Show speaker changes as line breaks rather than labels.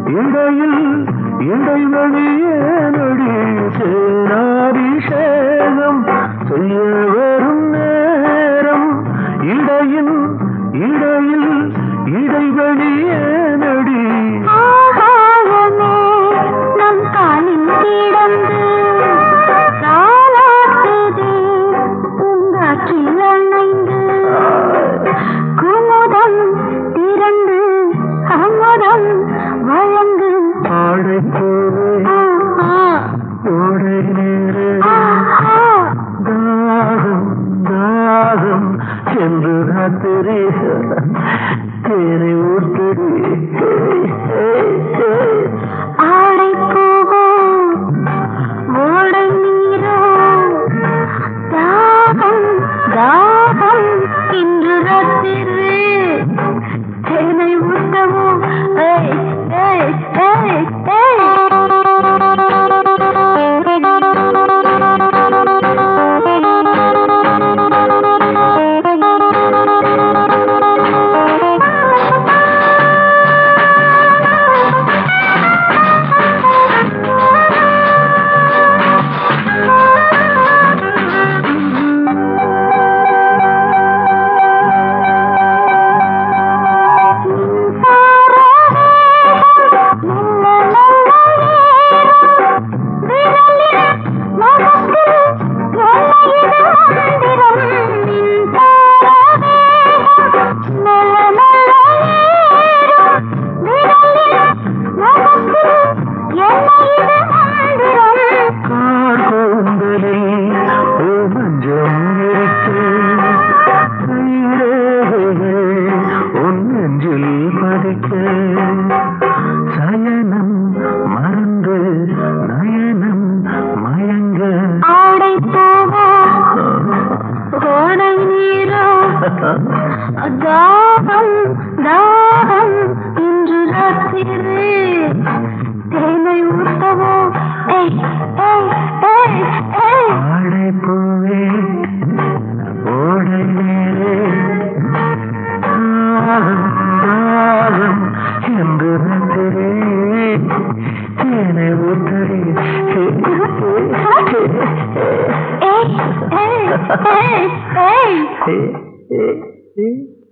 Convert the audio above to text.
இடையில் இடைவெளியே நடி சேனாபிஷேகம் செய்ய வரும் நேரம் இடையில் இடையில் இடைவெளியே நடி
ஆகாயமே நம் காலில் கிடந்து தாலாட்டுதே பூங்காற்றில் அணைந்து குமுதம் திரண்டு அமுதம் வழங்கு
ஆடை போவே
ஆஹா,
ஓடை நேரே
ஆஹா.
தாகம் தாகம் என்று ராத்திரி தேனை ஊட்டடி
ஆடை பூவோ ஓடை நீரோ தாகம் தாகம் இன்று ராத்திரி தேனை ஊட்டவோ ஏய் ஏய் ஏய்
கார் கூந்தலில் ஒரு மஞ்சம் இருக்கு கைரேகைகள் உன் நெஞ்சில் பதிக்க சயனம் மறந்து நயனம் மயங்க
ஆடை போவோ ஓடை நீரோ தாகம் தாகம் இன்று ராத்திரி தேனை ஊட்டவோ ஏய் ஏய் ஏய் ஏய்
ஆடை பூவே ஓடை நேரே தாகம் தாகம் என்று ராத்திரே தேனை ஊற்றரே
ஏய் ஏய் ஏய் ஏய்
Hey, hey, hey.